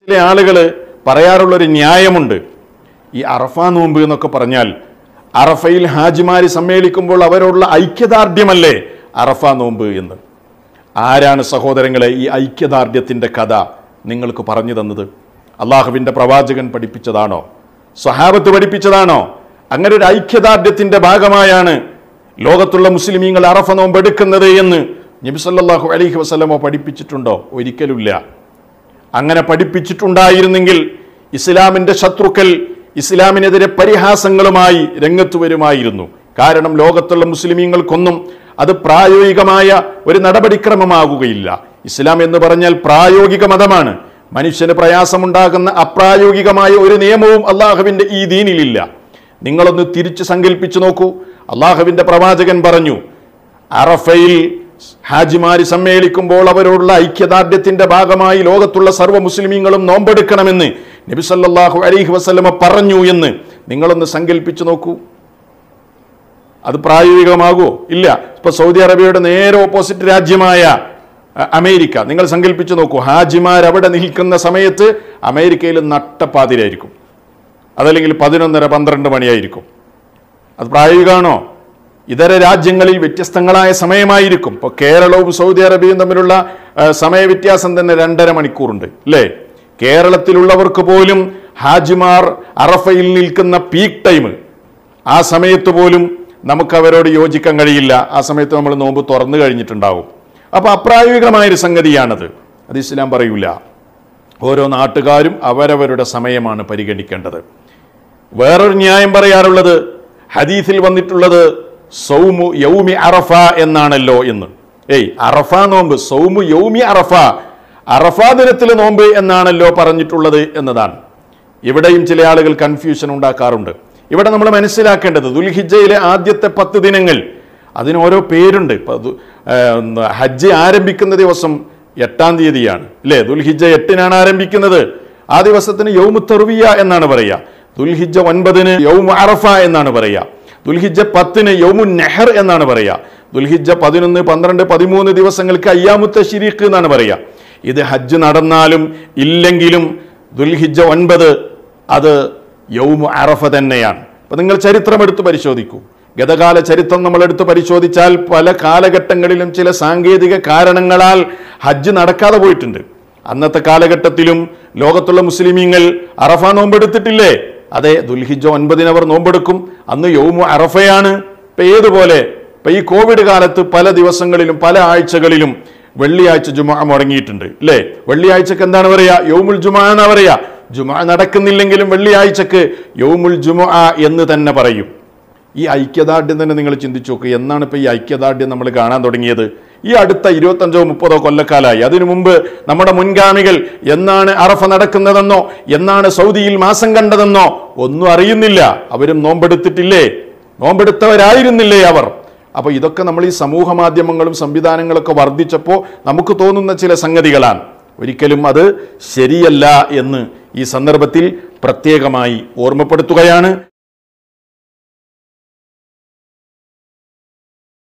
ചില ആളുകൾ പറയാറുള്ളൊരു ന്യായമുണ്ട് ഈ അറഫ നോമ്പ് എന്നൊക്കെ പറഞ്ഞാൽ അറഫയിൽ ഹാജിമാര് സമ്മേളിക്കുമ്പോൾ അവരോടുള്ള ഐക്യദാർഢ്യമല്ലേ അറഫ നോമ്പ് എന്ന് ആരാണ് സഹോദരങ്ങളെ ഈ ഐക്യദാർഢ്യത്തിൻ്റെ കഥ നിങ്ങൾക്ക് പറഞ്ഞു തന്നത് അള്ളാഹുവിൻ്റെ പ്രവാചകൻ പഠിപ്പിച്ചതാണോ സ്വഹാബത്ത് പഠിപ്പിച്ചതാണോ അങ്ങനെ ഒരു ഐക്യദാർഢ്യത്തിൻ്റെ ഭാഗമായാണ് ലോകത്തുള്ള മുസ്ലിമീങ്ങൾ അറഫ നോമ്പ് എടുക്കുന്നത് എന്ന് നബി സല്ലല്ലാഹു അലൈഹി വസല്ലമോ പഠിപ്പിച്ചിട്ടുണ്ടോ ഒരിക്കലുമില്ല അങ്ങനെ പഠിപ്പിച്ചിട്ടുണ്ടായിരുന്നെങ്കിൽ ഇസ്ലാമിന്റെ ശത്രുക്കൾ ഇസ്ലാമിനെതിരെ പരിഹാസങ്ങളുമായി രംഗത്ത് വരുമായിരുന്നു കാരണം ലോകത്തുള്ള മുസ്ലിമീങ്ങൾക്കൊന്നും അത് പ്രായോഗികമായ ഒരു നടപടിക്രമമാകുകയില്ല ഇസ്ലാം എന്ന് പറഞ്ഞാൽ പ്രായോഗിക മതമാണ് മനുഷ്യന് പ്രയാസമുണ്ടാകുന്ന അപ്രായോഗികമായ ഒരു നിയമവും അള്ളാഹുവിന്റെ ഈ ദീനിലില്ല നിങ്ങളൊന്ന് തിരിച്ച് സങ്കല്പിച്ചു നോക്കൂ അള്ളാഹുവിന്റെ പ്രവാചകൻ പറഞ്ഞു അറഫയിൽ ഹാജിമാര് സമ്മേളിക്കുമ്പോൾ അവരോടുള്ള ഐക്യദാർഢ്യത്തിന്റെ ഭാഗമായി ലോകത്തുള്ള സർവ്വ മുസ്ലിമീങ്ങളും നോമ്പെടുക്കണമെന്ന് നബി സല്ലല്ലാഹു അലൈഹി വസല്ലമ പറഞ്ഞു എന്ന് നിങ്ങളൊന്ന് സങ്കല്പിച്ചു നോക്കൂ അത് പ്രായോഗികമാകുമോ ഇല്ല ഇപ്പൊ സൗദി അറേബ്യയുടെ നേരെ ഓപ്പോസിറ്റ് രാജ്യമായ അ, അമേരിക്ക നിങ്ങൾ സങ്കല്പിച്ചു നോക്കൂ ഹാജിമാർ അവിടെ നിൽക്കുന്ന സമയത്ത് അമേരിക്കയിൽ നട്ടപ്പാതിരായിരിക്കും അതല്ലെങ്കിൽ പതിനൊന്നര പന്ത്രണ്ട് മണിയായിരിക്കും അത് പ്രായോഗികമാണോ ഇതര രാജ്യങ്ങളിൽ വ്യത്യസ്തങ്ങളായ സമയമായിരിക്കും ഇപ്പോൾ കേരളവും സൗദി അറേബ്യയും തമ്മിലുള്ള ആ, സമയവ്യത്യാസം തന്നെ രണ്ടര മണിക്കൂറുണ്ട് അല്ലേ കേരളത്തിലുള്ളവർക്ക് പോലും ഹാജിമാർ അറഫയിൽ നിൽക്കുന്ന പീക്ക് ടൈം ആ സമയത്ത് പോലും നമുക്ക് അവരോട് യോജിക്കാൻ കഴിയില്ല ആ സമയത്ത് നമ്മൾ നോമ്പ് തുറന്നു കഴിഞ്ഞിട്ടുണ്ടാവും അപ്പോൾ അപ്രായോഗികമായൊരു സംഗതിയാണത് അത് ഇസ്ലാം പറയൂല ഓരോ നാട്ടുകാരും അവരവരുടെ സമയമാണ് പരിഗണിക്കേണ്ടത് വേറൊരു ന്യായം പറയാറുള്ളത് ഹദീസിൽ വന്നിട്ടുള്ളത് സൗമു യൗമി അറഫ എന്നാണല്ലോ എന്ന് ഏയ് അറഫ നോമ്പ് സൗമു യൗമി അറഫ അറഫ ദിനത്തിൽ നോമ്പ് എന്നാണല്ലോ പറഞ്ഞിട്ടുള്ളത് എന്നതാണ് ഇവിടെയും ചില ആളുകൾ കൺഫ്യൂഷൻ ഉണ്ടാക്കാറുണ്ട് ഇവിടെ നമ്മൾ മനസ്സിലാക്കേണ്ടത് ദുൽഹിജയിലെ ആദ്യത്തെ പത്ത് ദിനങ്ങൾ അതിന് ഓരോ പേരുണ്ട് ഇപ്പൊ ദു- ആ, ഉം, ഹജ്ജ് ആരംഭിക്കുന്ന ദിവസം എട്ടാം തീയതിയാണ് അല്ലേ ദുൽഹിജ എട്ടിനാണ് ആരംഭിക്കുന്നത് ആ ദിവസത്തിന് യൗമു തെറുവിയ എന്നാണ് പറയുക ദുൽഹിജ ഒൻപതിന് യൗമു അറഫ എന്നാണ് പറയുക ദുൽഹിജ പത്തിന് യൗമു നെഹർ എന്നാണ് പറയുക ദുൽഹിജ പതിനൊന്ന് പന്ത്രണ്ട് പതിമൂന്ന് ദിവസങ്ങൾക്ക് അയ്യാമുത്ത ഷിരീഖ് എന്നാണ് പറയുക ഇത് ഹജ്ജ് നടന്നാലും ഇല്ലെങ്കിലും ദുൽഹിജ ഒൻപത് അത് യൗമു അറഫ തന്നെയാണ് അപ്പൊ നിങ്ങൾ ചരിത്രം എടുത്ത് പരിശോധിക്കൂ ഗതകാല ചരിത്രം നമ്മൾ എടുത്ത് പരിശോധിച്ചാൽ പല കാലഘട്ടങ്ങളിലും ചില സാങ്കേതിക കാരണങ്ങളാൽ ഹജ്ജ് നടക്കാതെ പോയിട്ടുണ്ട് അന്നത്തെ കാലഘട്ടത്തിലും ലോകത്തുള്ള മുസ്ലിമീങ്ങൾ അറഫ നോമ്പെടുത്തിട്ടില്ലേ അതെ ദുൽഹിജ ഒൻപതിന് അവർ നോമ്പെടുക്കും അന്ന് യൗമു അറഫയാണ് ഇപ്പൊ ഏതുപോലെ ഇപ്പൊ ഈ കോവിഡ് കാലത്ത് പല ദിവസങ്ങളിലും പല ആഴ്ചകളിലും വെള്ളിയാഴ്ച ജുമ മുടങ്ങിയിട്ടുണ്ട് അല്ലേ വെള്ളിയാഴ്ചക്ക് എന്താണ് പറയാ യൗമുൽ ജുമ എന്നാ പറയാ ജുമ നടക്കുന്നില്ലെങ്കിലും വെള്ളിയാഴ്ചക്ക് യൗമുൽ ജുമ എന്ന് തന്നെ പറയും ഈ ഐക്യദാർഢ്യം തന്നെ നിങ്ങൾ ചിന്തിച്ചു നോക്കുക എന്നാണ് ഇപ്പോൾ ഈ ഐക്യദാർഢ്യം നമ്മൾ കാണാൻ തുടങ്ങിയത് ഈ അടുത്ത ഇരുപത്തഞ്ചോ മുപ്പതോ കൊല്ലക്കാലായി അതിനു മുമ്പ് നമ്മുടെ മുൻഗാമികൾ എന്നാണ് അറഫ നടക്കുന്നതെന്നോ എന്നാണ് സൗദിയിൽ മാസം കണ്ടതെന്നോ ഒന്നും അറിയുന്നില്ല അവരും നോമ്പെടുത്തിട്ടില്ലേ നോമ്പെടുത്തവരായിരുന്നില്ലേ അവർ അപ്പൊ ഇതൊക്കെ നമ്മൾ ഈ സമൂഹ മാധ്യമങ്ങളും സംവിധാനങ്ങളൊക്കെ വർദ്ധിച്ചപ്പോൾ നമുക്ക് തോന്നുന്ന ചില സംഗതികളാണ് ഒരിക്കലും അത് ശരിയല്ല എന്ന് ഈ സന്ദർഭത്തിൽ പ്രത്യേകമായി ഓർമ്മപ്പെടുത്തുകയാണ്